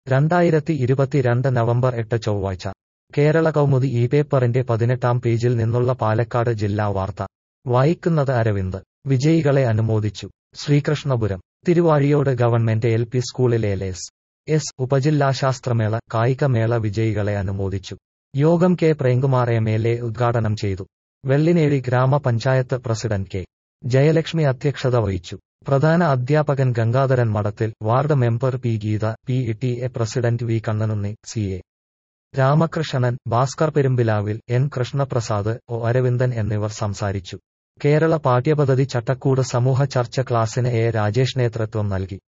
രണ്ടായിരത്തി ഇരുപത്തിരണ്ട് നവംബർ എട്ട് ചൊവ്വാഴ്ച കേരള കൗമുദി ഈ പേപ്പറിന്റെ പതിനെട്ടാം പേജിൽ നിന്നുള്ള പാലക്കാട് ജില്ലാ വാർത്ത വായിക്കുന്നത് അരവിന്ദ് വിജയികളെ അനുമോദിച്ചു Sreekrishnapuram Thiruvazhiyode government L P സ്കൂളിലെ എസ് എസ് ഉപജില്ലാശാസ്ത്രമേള കായികമേള വിജയികളെ അനുമോദിച്ചു യോഗം K Premkumar M L A ഉദ്ഘാടനം ചെയ്തു വെള്ളിനേഴി ഗ്രാമപഞ്ചായത്ത് പ്രസിഡന്റ് കെ ജയലക്ഷ്മി അധ്യക്ഷത വഹിച്ചു പ്രധാന അധ്യാപകൻ Gangadharan Madathil ward member P Geetha P T A president V Kannanunni C A Ramakrishnan Bhaskar Perumpilavil N Krishnaprasad O Aravindan എന്നിവർ സംസാരിച്ചു കേരള പാഠ്യപദ്ധതി ചട്ടക്കൂട് സമൂഹ ചർച്ച ക്ലാസ്സിന് എ രാജേഷ് നേതൃത്വം നൽകി